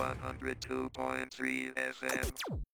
102.3 FM.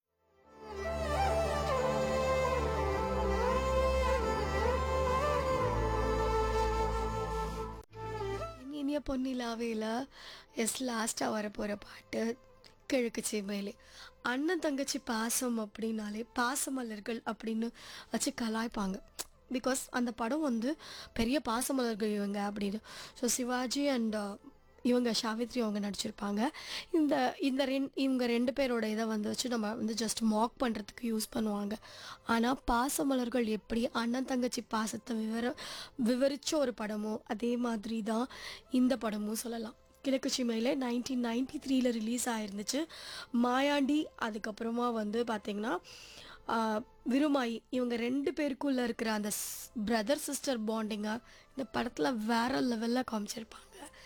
இனிய பொன்னிலாவையில் S லாஸ்ட்டாக வரப்போகிற பாட்டு கிழக்கு சீமையிலே அண்ணன் தங்கச்சி பாசம் அப்படின்னாலே பாசமலர்கள் அப்படின்னு வச்சு கலாய்ப்பாங்க பிகாஸ் அந்த படம் வந்து பெரிய பாசமலர்கள் இவங்க அப்படின்னு ஸோ சிவாஜி அண்ட் இவங்க சாவித்ரி அவங்க நடிச்சிருப்பாங்க இந்த இந்த ரெண் இவங்க ரெண்டு பேரோட இதை வந்து வச்சு நம்ம வந்து ஜஸ்ட் மாக் பண்ணுறதுக்கு யூஸ் பண்ணுவாங்க ஆனால் பாசமலர்கள் எப்படி அண்ணன் தங்கச்சி பாசத்தை விவர விவரித்த ஒரு படமோ அதே மாதிரி தான் இந்த படமும் சொல்லலாம் கிழக்கு சீமையில் நைன்டீன் நைன்டி த்ரீல ரிலீஸ் ஆயிருந்துச்சு மாயாண்டி அதுக்கப்புறமா வந்து பார்த்திங்கன்னா ஆஹ், விருமாயி இவங்க ரெண்டு பேருக்குள்ளே இருக்கிற அந்த பிரதர் சிஸ்டர் பாண்டிங்கை இந்த படத்தில் வேற லெவலில் காமிச்சிருப்பாங்க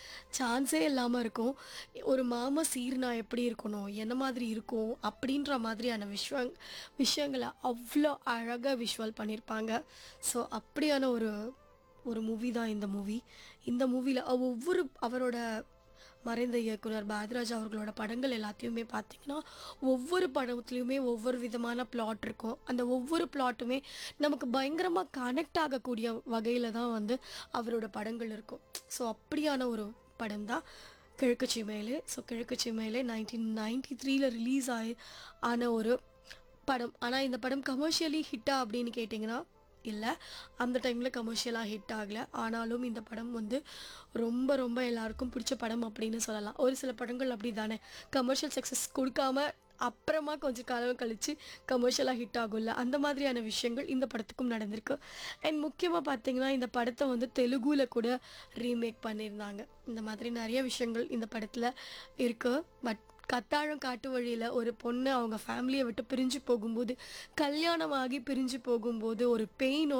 சான்ஸே இல்லாமல் இருக்கும் ஒரு மாமா சீர்னா எப்படி இருக்கணும் என்ன மாதிரி இருக்கும் அப்படின்ற மாதிரியான விஷயம் விஷயங்களை அவ்வளோ அழகாக விஷுவல் பண்ணியிருப்பாங்க ஸோ அப்படியான ஒரு ஒரு மூவி தான் இந்த மூவி இந்த மூவியில் ஒவ்வொரு அவரோட மறைந்த இயக்குனர் பாரதிராஜா அவர்களோட படங்கள் எல்லாத்தையுமே பார்த்தீங்கன்னா ஒவ்வொரு படத்துலையுமே ஒவ்வொரு விதமான பிளாட் இருக்கும் அந்த ஒவ்வொரு பிளாட்டுமே நமக்கு பயங்கரமாக கனெக்ட் ஆகக்கூடிய வகையில் தான் வந்து அவரோட படங்கள் இருக்கும் ஸோ அப்படியான ஒரு படம் தான் கிழக்கு சீமையிலே ஸோ கிழக்கு சீமையிலே நைன்டீன் நைன்டி த்ரீல ரிலீஸ் ஆகி ஆன ஒரு படம் ஆனால் இந்த படம் கமர்ஷியலி ஹிட்டா அப்படின்னு கேட்டிங்கன்னா இல்லை அந்த டைமில் கமர்ஷியலாக ஹிட் ஆகலை ஆனாலும் இந்த படம் வந்து ரொம்ப ரொம்ப எல்லாருக்கும் பிடிச்ச படம் அப்படின்னு சொல்லலாம் ஒரு சில படங்கள் அப்படி தானே கமர்ஷியல் சக்ஸஸ் கொடுக்காம அப்புறமா கொஞ்சம் காலம் கழித்து கமர்ஷியலாக ஹிட் ஆகும்ல அந்த மாதிரியான விஷயங்கள் இந்த படத்துக்கும் நடந்திருக்கு அண்ட் முக்கியமாக பார்த்தீங்கன்னா இந்த படத்தை வந்து தெலுங்குல கூட ரீமேக் பண்ணியிருந்தாங்க இந்த மாதிரி நிறைய விஷயங்கள் இந்த படத்தில் இருக்குது பட் கத்தாழம் காட்டு வழியில் ஒரு பொண்ணு அவங்க ஃபேமிலியை விட்டு பிரிஞ்சு போகும்போது கல்யாணமாகி பிரிஞ்சு போகும்போது ஒரு பெயினோட